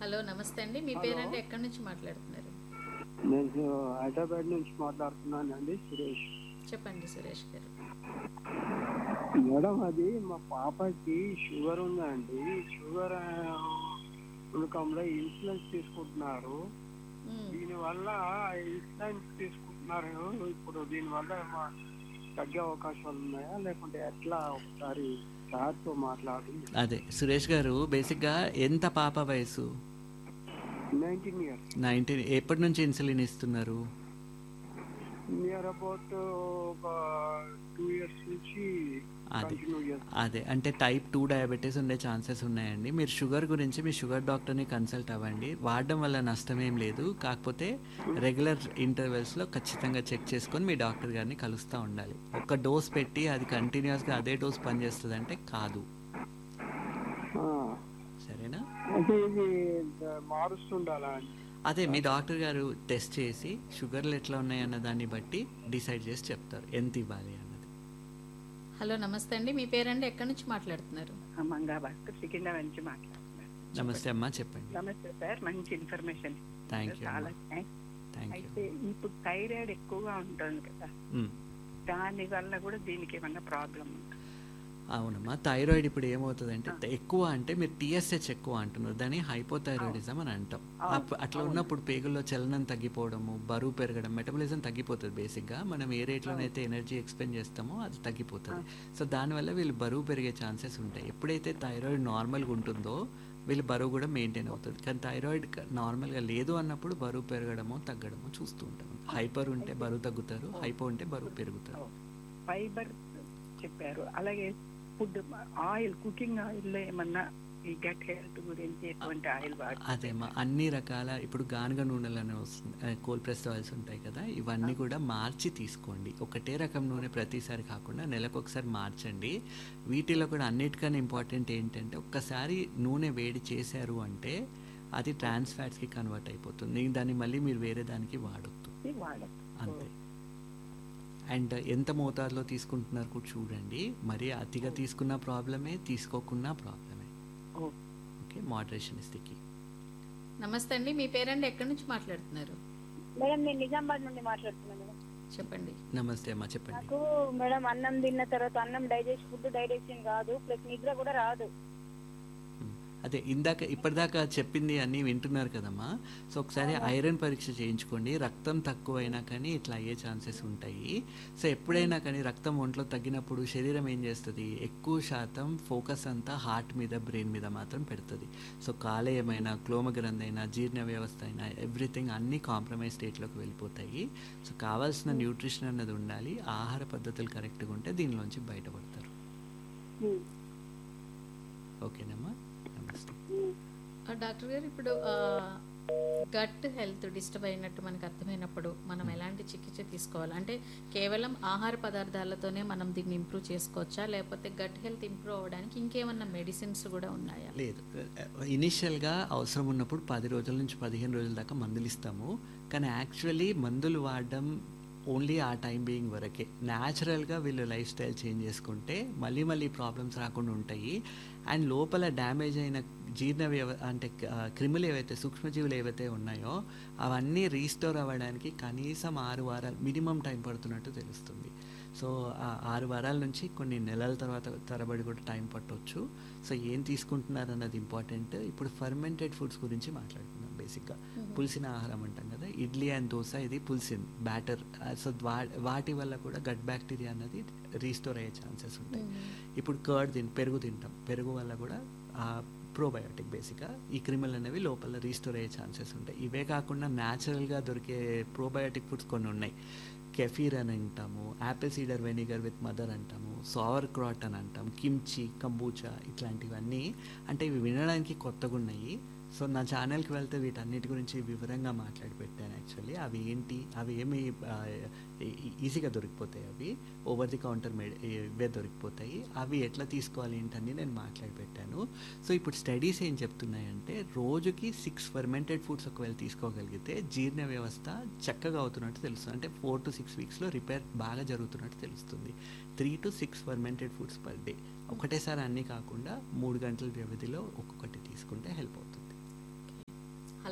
Hello నమస్తే అండి మీ hello. పేరండి ఎక్కడి నుంచి మాట్లాడుతున్నారు నేను హైదరాబాద్ నుంచి మాట్లాడుతున్నానండి సురేష్ చెప్పండి సురేష్ గారు మేడం అది మా పాపకి షుగర్ ఉందండి షుగర్ ఉనకంలో ఇన్సులిన్స్ తీసుకుంటున్నారు మ్మ్. దీనివల్ల ఇన్సులిన్స్ తీసుకుంటున్నారు ఇప్పుడు దీనివల్ల ఏమన్నా తగ్గే అవకాశాలు ఉన్నాయా లేకుంటే ఎట్లా ఒకసారి సార్తో మాట్లాడి అదే సురేష్ గారు బేసిక్గా ఎంత పాప వయసు నైన్టీన్ ఇయర్స్ నైన్టీన్ ఎప్పటి నుంచి ఇన్సులిన్ ఇస్తున్నారు నియర్ అబౌట్ ఒక టూ ఇయర్స్ నుంచి అదే కంటిన్యూ చేస్తాం అదే అంటే టైప్ టూ డయాబెటీస్ ఉండే ఛాన్సెస్ ఉన్నాయండి మీరు షుగర్ గురించి మీ షుగర్ డాక్టర్ని కన్సల్ట్ అవ్వండి వాడడం వల్ల నష్టం ఏం లేదు కాకపోతే రెగ్యులర్ ఇంటర్వెల్స్లో ఖచ్చితంగా చెక్ చేసుకొని మీ డాక్టర్ గారిని కలుస్తూ ఉండాలి ఒక డోస్ పెట్టి అది కంటిన్యూస్గా అదే డోస్ పనిచేస్తుంది అంటే కాదు సరేనా అంటే ఇది మారుస్తుండాలా అండి అదే మీ డాక్టర్ గారు టెస్ట్ చేసి షుగర్లు ఎట్లా ఉన్నాయన్న దాన్ని బట్టి డిసైడ్ చేసి చెప్తారు ఎంత ఇవ్వాలి అన్నది హలో నమస్తే అండి మీ పేరండి ఎక్కడి నుంచి మాట్లాడుతున్నారు మంగా భాస్కర్ సికింద్రాబాద్ నుంచి మాట్లాడుతున్నాను నమస్తే అమ్మా చెప్పండి నమస్తే సార్ మంచి ఇన్ఫర్మేషన్ థ్యాంక్ యూ చాలా అమ్మా థ్యాంక్స్ థ్యాంక్ యూ అయితే ఇప్పుడు థైరాయిడ్ ఎక్కువగా ఉంటుంది కదా దాని వల్ల కూడా దీనికి ఏమన్నా ప్రాబ్లం ఉందా అవునమ్మా థైరాయిడ్ ఇప్పుడు ఏమవుతుందంటే ఎక్కువ అంటే మీరు టీఎస్హెచ్ ఎక్కువ అంటున్నారు దాన్ని హైపోథైరాయిడిజం అని అంటాం అప్- అట్లా ఉన్నప్పుడు పేగుల్లో చలనం తగ్గిపోవడము బరువు పెరగడం మెటబలిజం తగ్గిపోతుంది బేసిక్గా మనం ఏ రేట్లోనైతే ఎనర్జీ ఎక్స్పెండ్ చేస్తామో అది తగ్గిపోతుంది సో దానివల్ల వీళ్ళు బరువు పెరిగే ఛాన్సెస్ ఉంటాయి ఎప్పుడైతే థైరాయిడ్ నార్మల్గా ఉంటుందో వీళ్ళు బరువు కూడా మెయింటైన్ అవుతుంది కానీ థైరాయిడ్ నార్మల్గా లేదు అన్నప్పుడు బరువు పెరగడమో తగ్గడమో చూస్తూ ఉంటాం హైపర్ ఉంటే బరువు తగ్గుతారు హైపో ఉంటే బరువు పెరుగుతారు ఫైబర్ చెప్పారు అలాగే ఫుడ్ ఆయిల్ కుకింగ్ ఆయిల్ లో ఏమన్నా ఈ గట్ హెల్త్ గురించి ఎటువంటి ఆయిల్ వాడు అదేమ్మా అన్ని రకాల ఇప్పుడు గానుగ నూనెలు అని వస్తుంది కోల్ ప్రెస్ ఆయిల్స్ ఉంటాయి కదా ఇవన్నీ కూడా మార్చి తీసుకోండి ఒకటే రకం నూనె ప్రతిసారి కాకుండా నెలకు ఒకసారి మార్చండి వీటిలో కూడా అన్నిటికన్నా ఇంపార్టెంట్ ఏంటంటే ఒక్కసారి నూనె వేడి చేశారు అంటే అది ట్రాన్స్ ఫ్యాట్స్కి కన్వర్ట్ అయిపోతుంది దాన్ని మళ్ళీ మీరు వేరే దానికి వాడొద్దు వాడచ్చు అంతే అండ్ ఎంత మోతాదులో తీసుకుంటున్నారు కూడా చూడండి మరి అతిగా తీసుకున్న ప్రాబ్లమే తీసుకోకున్నా ప్రాబ్లమే oh. Okay moderation is the key నమస్తే అండి మీ పేరండి ఎక్కడి నుంచి మాట్లాడుతున్నారు మేడం నేను నిజామాబాద్ నుండి మాట్లాడుతున్నాను మేడం చెప్పండి నమస్తే అమ్మా చెప్పండి నాకు మేడం అన్నం తిన్న తర్వాత అన్నం డైజెస్ట్ ఫుడ్ డైజెషన్ కాదు ప్లస్ నిద్ర కూడా రాదు మ్, అదే ఇందాక ఇప్పటిదాకా చెప్పింది అన్నీ వింటున్నారు కదమ్మా సో ఒకసారి ఐరన్ పరీక్ష చేయించుకోండి రక్తం తక్కువైనా కానీ ఇట్లా అయ్యే ఛాన్సెస్ ఉంటాయి సో ఎప్పుడైనా కానీ రక్తం ఒంట్లో తగ్గినప్పుడు శరీరం ఏం చేస్తుంది ఎక్కువ శాతం ఫోకస్ అంతా హార్ట్ మీద బ్రెయిన్ మీద మాత్రం పెడుతుంది సో కాలేయమైనా క్లోమగ్రంథి అయినా జీర్ణ వ్యవస్థ అయినా ఎవ్రీథింగ్ అన్నీ కాంప్రమైజ్ స్టేట్లోకి వెళ్ళిపోతాయి సో కావాల్సిన న్యూట్రిషన్ అన్నది ఉండాలి ఆహార పద్ధతులు కరెక్ట్గా ఉంటే దీనిలోంచి బయటపడతారు ఓకేనమ్మా నమస్తే ఆ, డాక్టర్ గారు ఇప్పుడు గట్ హెల్త్ డిస్టర్బ్ అయినట్టు మనకు అర్థమైనప్పుడు మనం ఎలాంటి చికిత్స తీసుకోవాలి అంటే కేవలం ఆహార పదార్థాలతోనే మనం దీన్ని ఇంప్రూవ్ చేసుకోవచ్చా లేకపోతే గట్ హెల్త్ ఇంప్రూవ్ అవ్వడానికి ఇంకేమన్నా మెడిసిన్స్ కూడా ఉన్నాయా లేదు ఇనిషియల్గా అవసరం ఉన్నప్పుడు పది రోజుల నుంచి పదిహేను రోజుల దాకా మందులు ఇస్తాము కానీ యాక్చువల్లీ మందులు వాడడం ఓన్లీ ఆ టైం బీయింగ్ వరకే న్యాచురల్గా వీళ్ళు లైఫ్ స్టైల్ చేంజ్ చేసుకుంటే మళ్ళీ మళ్ళీ ప్రాబ్లమ్స్ రాకుండా ఉంటాయి అండ్ లోపల డ్యామేజ్ అయిన జీర్ణ వ్యవ అంటే ఆ, క్రిములు ఏవైతే సూక్ష్మజీవులు ఏవైతే ఉన్నాయో అవన్నీ రీస్టోర్ అవ్వడానికి కనీసం ఆరు వారాలు మినిమం టైం పడుతున్నట్టు తెలుస్తుంది సో ఆ ఆరు వారాల నుంచి కొన్ని నెలల తర్వాత తరబడి కూడా టైం పట్టవచ్చు సో ఏం తీసుకుంటున్నారు అన్నది ఇంపార్టెంట్ ఇప్పుడు ఫర్మెంటెడ్ ఫుడ్స్ గురించి మాట్లాడుతున్నాం బేసిక్గా పులిసిన ఆహారం అంటాం కదా ఇడ్లీ అండ్ దోశ ఇది పులిసింది బ్యాటర్ సో వాటి వల్ల కూడా గట్ బ్యాక్టీరియా అన్నది రీస్టోర్ అయ్యే ఛాన్సెస్ ఉంటాయి ఇప్పుడు కర్డ్ తిన్ పెరుగు తింటాం పెరుగు వల్ల కూడా ప్రోబయోటిక్ బేసిక్గా ఈ క్రిములు అనేవి లోపల రీస్టోర్ అయ్యే ఛాన్సెస్ ఉంటాయి ఇవే కాకుండా న్యాచురల్గా దొరికే ప్రోబయోటిక్ ఫుడ్స్ కొన్ని ఉన్నాయి కెఫీర్ అని అంటాము apple cider vinegar with mother అంటాము సోవర్ క్రాట్ అని అంటాం కిమ్చి కంబూచా ఇట్లాంటివన్నీ అంటే ఇవి వినడానికి కొత్తగా ఉన్నాయి సో నా ఛానల్కి వెళ్తే వీటన్నిటి గురించి వివరంగా మాట్లాడి పెట్టాను యాక్చువల్లీ అవి ఏంటి అవి ఏమి ఆ, ఈ- ఈజీగా దొరికిపోతాయి అవి ఓవర్ ది కౌంటర్ మెడ్ ఇవే దొరికిపోతాయి అవి ఎట్లా తీసుకోవాలి ఏంటని నేను మాట్లాడి పెట్టాను సో ఇప్పుడు స్టడీస్ ఏం చెప్తున్నాయంటే రోజుకి సిక్స్ ఫర్మెంటెడ్ ఫుడ్స్ ఒకవేళ తీసుకోగలిగితే జీర్ణ వ్యవస్థ చక్కగా అవుతున్నట్టు తెలుస్తుంది అంటే ఫోర్ టు సిక్స్ వీక్స్లో రిపేర్ బాగా జరుగుతున్నట్టు తెలుస్తుంది three to six fermented foods per day ఒకటేసారి అన్నీ కాకుండా మూడు గంటల వ్యవధిలో ఒక్కొక్కటి తీసుకుంటే హెల్ప్ అవుతుంది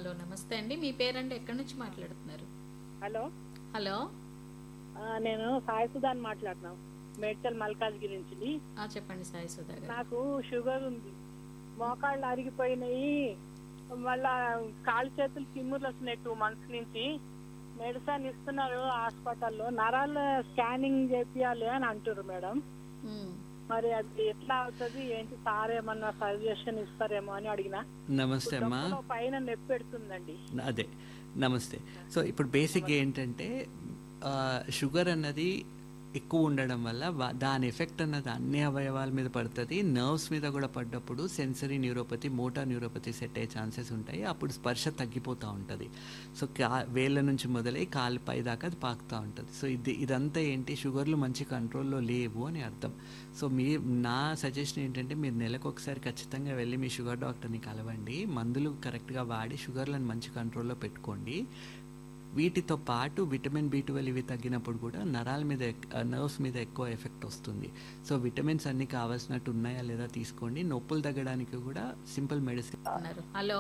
హలో నమస్తే అండి మీ పేరండి ఎక్కడి నుంచి మాట్లాడుతున్నారు హలో హలో ఆ, నేను సాయి సుధాన్ మాట్లాడుతున్నాను మేడ్చల్ మల్కాజ్గిరి నుంచి ఆ, చెప్పండి సాయి సుధా గారు నాకు షుగర్ ఉంది మోకాళ్ళు అరిగిపోయినాయి మళ్ళా కాళ్ళు చేతులు తిమ్ముర్లు వస్తున్నాయి టూ మంత్స్ నుంచి మెడిసిన్ ఇస్తున్నారు హాస్పిటల్లో నరాల స్కానింగ్ చేపియాలి అని అంటారు మేడం ఉమ్. మరి అది ఎట్లా అవుతుంది ఏంటి సార్ ఏమన్నా సజెషన్ ఇస్తారేమో అని అడిగిన నమస్తే అమ్మా డొక్కలో పైన నొప్పి పెడుతుందండి అదే నమస్తే సో ఇప్పుడు బేసిక్ ఏంటంటే ఆ, షుగర్ అన్నది ఎక్కువ ఉండడం వల్ల వా- దాని ఎఫెక్ట్ అన్నది అన్ని అవయవాల మీద పడుతుంది నర్వ్స్ మీద కూడా పడ్డప్పుడు sensory neuropathy motor neuropathy set అయ్యే ఛాన్సెస్ ఉంటాయి అప్పుడు స్పర్శ తగ్గిపోతూ ఉంటుంది సో కా వేళ్ళ నుంచి మొదలై కాలు పై దాకా అది పాకుతూ ఉంటుంది సో ఇది ఇదంతా ఏంటి షుగర్లు మంచి కంట్రోల్లో లేవు అని అర్థం సో మీ నా సజెషన్ ఏంటంటే మీరు నెలకు ఒకసారి ఖచ్చితంగా వెళ్ళి మీ షుగర్ డాక్టర్ని కలవండి మందులు కరెక్ట్గా వాడి షుగర్లను మంచి కంట్రోల్లో పెట్టుకోండి వీటితో పాటు విటమిన్ బి ట్వెల్వ్ ఇవి తగ్గినప్పుడు కూడా నరాల మీద నర్వ్స్ మీద ఎక్కువ ఎఫెక్ట్ వస్తుంది సో విటమిన్స్ అన్ని కావాల్సినట్టు ఉన్నాయా లేదా తీసుకోండి నొప్పులు తగ్గడానికి కూడా సింపుల్ మెడిసిన్ ఉన్నారు హలో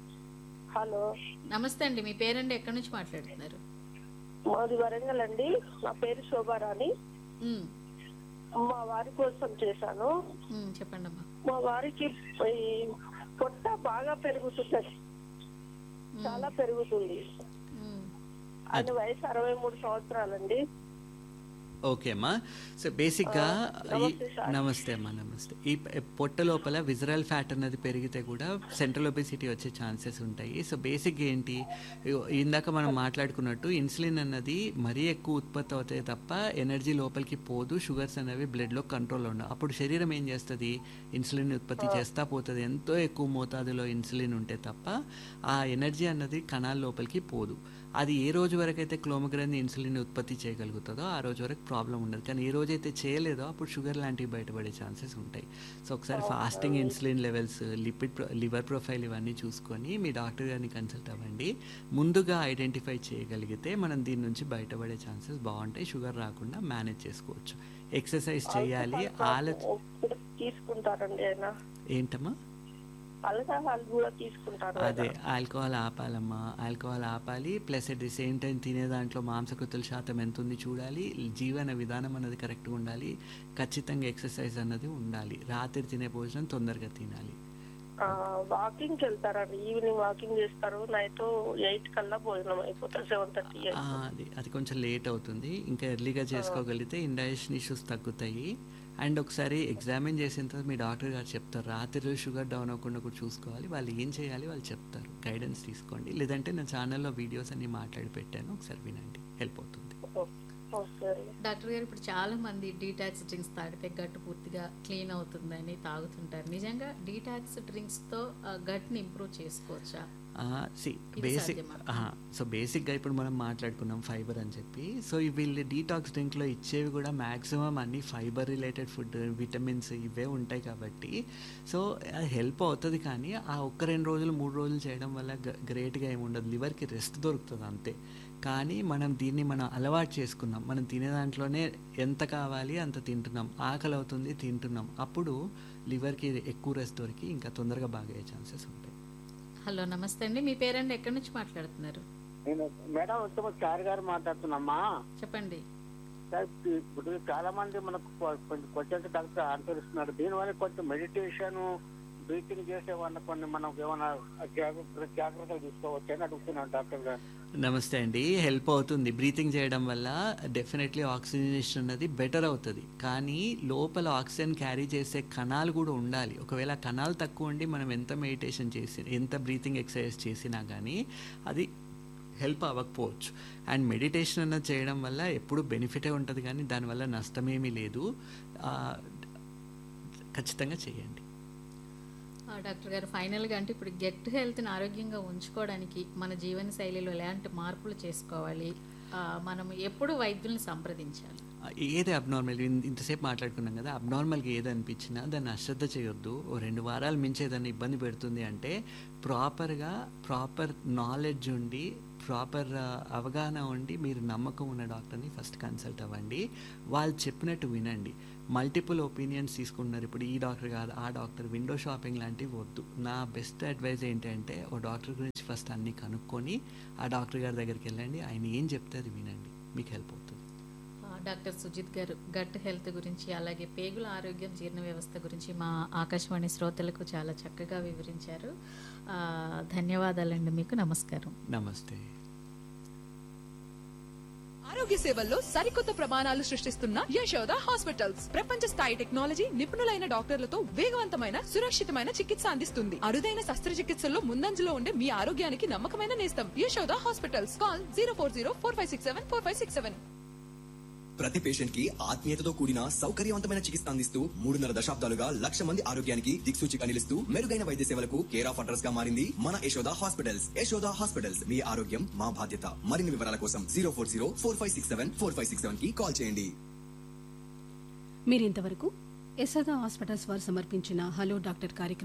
హలో నమస్తే అండి మీ పేరండి ఎక్కడి నుంచి మాట్లాడుతున్నారు మాది వరంగల్ అండి నా పేరు శోభారాణి ఉమ్, మా వారి కోసం చేశాను ఉమ్, చెప్పండి అమ్మా మా వారికి ఈ పొట్ట బాగా పెరుగుతుంది చాలా పెరుగుతుంది ఉమ్, ఆయన వయసు అరవై మూడు సంవత్సరాలండి ఓకే అమ్మా సో బేసిక్గా ఈ నమస్తే సార్. నమస్తే అమ్మా నమస్తే ఈ ప- పొట్ట లోపల విజరల్ ఫ్యాట్ అన్నది పెరిగితే కూడా సెంట్రల్ ఒబిసిటీ వచ్చే ఛాన్సెస్ ఉంటాయి సో బేసిక్ ఏంటి ఇగో ఇందాక మనం మాట్లాడుకున్నట్టు ఇన్సులిన్ అన్నది మరీ ఎక్కువ ఉత్పత్తి అవుతాయి తప్ప ఎనర్జీ లోపలికి పోదు షుగర్స్ అనేవి బ్లడ్లో కంట్రోల్ ఉండవు అప్పుడు శరీరం ఏం చేస్తుంది ఇన్సులిన్ ఉత్పత్తి చేస్తా పోతుంది ఎంతో ఎక్కువ మోతాదులో ఇన్సులిన్ ఉంటే తప్ప ఆ ఎనర్జీ అన్నది కణాల లోపలికి పోదు అది ఏ రోజు వరకు అయితే క్లోమగ్రాన్ ఇన్సులిన్ ఉత్పత్తి చేయగలుగుతుందో ఆ రోజు వరకు ప్రాబ్లం ఉండదు కానీ ఏ రోజైతే చేయలేదో అప్పుడు షుగర్ లాంటివి బయటపడే ఛాన్సెస్ ఉంటాయి సో ఒకసారి fasting insulin levels lipid liver profile ఇవన్నీ చూసుకొని మీ డాక్టర్ గారిని కన్సల్ట్ అవ్వండి ముందుగా ఐడెంటిఫై చేయగలిగితే మనం దీని నుంచి బయటపడే ఛాన్సెస్ బాగుంటాయి షుగర్ రాకుండా మేనేజ్ చేసుకోవచ్చు ఎక్సర్సైజ్ చేయాలి ఆల కూడా తీసుకుంటారండి ఆయన ఏంటమ్మా అల్కహాల్ కూడా తీసుకుంటారు అదే ఆల్కహాల్ ఆపాలమ్మా ఆల్కహాల్ ఆపాలి plus at the same time తినే దాంట్లో మాంసకృతుల శాతం ఎంత ఉంది చూడాలి జీవన విధానం అన్నది కరెక్ట్గా ఉండాలి ఖచ్చితంగా ఎక్సర్సైజ్ అన్నది ఉండాలి రాత్రి తినే భోజనం తొందరగా తినాలి వాకింగ్ కి వెళ్తారండి ఈవినింగ్ వాకింగ్ చేస్తారు నైట్ ఎయిట్ కల్లా భోజనం అయిపోతుంది సెవెన్ థర్టీ ఆ, అది అది కొంచెం లేట్ అవుతుంది ఇంకా ఎర్లీగా చేసుకోగలిగితే ఇండైజెషన్ ఇష్యూస్ తగ్గుతాయి అండ్ ఒకసారి ఎగ్జామిన్ చేసిన తర్వాత మీ డాక్టర్ గారు చెప్తారు రాత్రి షుగర్ డౌన్ అవ్వకుండా కూడా చూసుకోవాలి వాళ్ళు ఏం చేయాలి వాళ్ళు చెప్తారు గైడెన్స్ తీసుకోండి లేదంటే నా ఛానల్లో వీడియోస్ అన్ని మాట్లాడి పెట్టాను ఒకసారి వినండి హెల్ప్ అవుతుంది ఓకే డాక్టర్ గారు ఇప్పుడు చాలా మంది డీటాక్స్ డ్రింక్స్ తాగితే గట్ పూర్తిగా క్లీన్ అవుతుందని తాగుతుంటారు నిజంగా డీటాక్స్ డ్రింక్స్ తో గట్ ని ఇంప్రూవ్ చేసుకోవచ్చా సి ఇది బేసిక్ సాధ్యమా? సో బేసిక్గా ఇప్పుడు మనం మాట్లాడుకున్నాం ఫైబర్ అని చెప్పి సో ఈ వీళ్ళు డీటాక్స్ డ్రింక్లో ఇచ్చేవి కూడా మ్యాక్సిమం అన్ని ఫైబర్ రిలేటెడ్ ఫుడ్ విటమిన్స్ ఇవే ఉంటాయి కాబట్టి సో అది హెల్ప్ అవుతుంది కానీ ఆ ఒక్క రెండు రోజులు మూడు రోజులు చేయడం వల్ల గ్రేట్గా ఏమి ఉండదు లివర్కి రెస్ట్ దొరుకుతుంది అంతే కానీ మనం దీన్ని మనం అలవాటు చేసుకున్నాం మనం తినే దాంట్లోనే ఎంత కావాలి అంత తింటున్నాం ఆకలి అవుతుంది తింటున్నాం అప్పుడు లివర్కి ఎక్కువ రెస్ట్ దొరికి ఇంకా తొందరగా బాగా అయ్యే ఛాన్సెస్ ఉంటాయి హలో నమస్తే అండి మీ పేరండి ఎక్కడి నుంచి మాట్లాడుతున్నారు నేను మేడం ఉత్తమ సార్ గారు మాట్లాడుతున్నామ్మా చెప్పండి సార్ ఇప్పుడు చాలా మంది మనకు కొ- కొంచెం క్వశ్చన్స్ డాక్టర్ ఆన్సర్ ఇస్తున్నారు దీనివల్ల కొంచెం మెడిటేషన్ బ్రీతింగ్ చేసే వాళ్ళ కొన్ని మనకు ఏమైనా జాగ్రత్త జాగ్రత్తలు తీసుకోవచ్చు అని అడుగుతున్నాను డాక్టర్ గారు నమస్తే అండి హెల్ప్ అవుతుంది బ్రీతింగ్ చేయడం వల్ల డెఫినెట్లీ ఆక్సిజనేషన్ అనేది బెటర్ అవుతుంది కానీ లోపల ఆక్సిజన్ క్యారీ చేసే కణాలు కూడా ఉండాలి ఒకవేళ ఆ కణాలు తక్కువ ఉండి మనం ఎంత మెడిటేషన్ చేసి ఎంత బ్రీతింగ్ ఎక్సర్సైజ్ చేసినా కానీ అది హెల్ప్ అవ్వకపోవచ్చు అండ్ మెడిటేషన్ అన్నది చేయడం వల్ల ఎప్పుడు బెనిఫిటే ఉంటుంది కానీ దానివల్ల నష్టమేమీ లేదు ఆ, ఖచ్చితంగా చేయండి ఆ, డాక్టర్ గారు ఫైనల్గా అంటే ఇప్పుడు గెట్ హెల్త్ని ఆరోగ్యంగా ఉంచుకోవడానికి మన జీవన శైలిలో ఎలాంటి మార్పులు చేసుకోవాలి ఆ, మనం ఎప్పుడు వైద్యుల్ని సంప్రదించాలి ఏది అబ్నార్మల్ ఇంతసేపు మాట్లాడుకున్నాం కదా అబ్నార్మల్గా ఏది అనిపించినా దాన్ని అశ్రద్ధ చేయొద్దు ఓ రెండు వారాల మించి ఏదైనా ఇబ్బంది పెడుతుంది అంటే ప్రాపర్గా ప్రాపర్ నాలెడ్జ్ ఉండి ప్రాపర్ అవగాహన ఉండి మీరు నమ్మకం ఉన్న డాక్టర్ని ఫస్ట్ కన్సల్ట్ అవ్వండి వాళ్ళు చెప్పినట్టు వినండి మల్టిపుల్ ఒపీనియన్స్ తీసుకుంటున్నారు ఇప్పుడు ఈ డాక్టర్ కాదు ఆ డాక్టర్ విండో షాపింగ్ లాంటివి వద్దు నా బెస్ట్ అడ్వైజ్ ఏంటంటే ఓ డాక్టర్ గురించి ఫస్ట్ అన్నీ కనుక్కొని ఆ డాక్టర్ గారి దగ్గరికి వెళ్ళండి ఆయన ఏం చెప్తే అది వినండి మీకు హెల్ప్ అవుతుంది ఆ, డాక్టర్ సుజిత్ గారు గట్ హెల్త్ గురించి అలాగే పేగుల ఆరోగ్యం జీర్ణ వ్యవస్థ గురించి మా ఆకాశవాణి శ్రోతలకు చాలా చక్కగా వివరించారు ఆ, ధన్యవాదాలండి మీకు నమస్కారం నమస్తే ఆరోగ్య సేవల్లో సరికొత్త ప్రమాణాలు సృష్టిస్తున్న యశోద హాస్పిటల్స్ ప్రపంచ స్థాయి టెక్నాలజీ నిపుణులైన డాక్టర్లతో వేగవంతమైన సురక్షితమైన చికిత్స అందిస్తుంది అరుదైన శస్త్రచికిత్సల్లో ముందంజలో ఉండే మీ ఆరోగ్యానికి నమ్మకమైన నేస్తం Yashoda hospitals call zero four zero four five six seven four five six seven ప్రతి పేషెంట్ కి ఆత్మీయతతో కూడిన సౌకర్యవంతమైన చికిత్స అందిస్తూ మూడున్నర దశాబ్దాలుగా లక్ష మంది ఆరోగ్యానికి దిక్సూచిగా నిలుస్తూ మెరుగైన వైద్య సేవలకు కేర్ ఆఫ్ అడ్రస్ గా మారింది మన యశోద హాస్పిటల్స్ యశోద హాస్పిటల్స్ మీ ఆరోగ్యం మా బాధ్యత మరిన్ని వివరాల కోసం zero four zero four five six seven four five six seven కి కాల్ చేయండి మీరింతవరకు యశోద హాస్పిటల్స్ వారు సమర్పించిన హలో డాక్టర్ కార్యక్రమం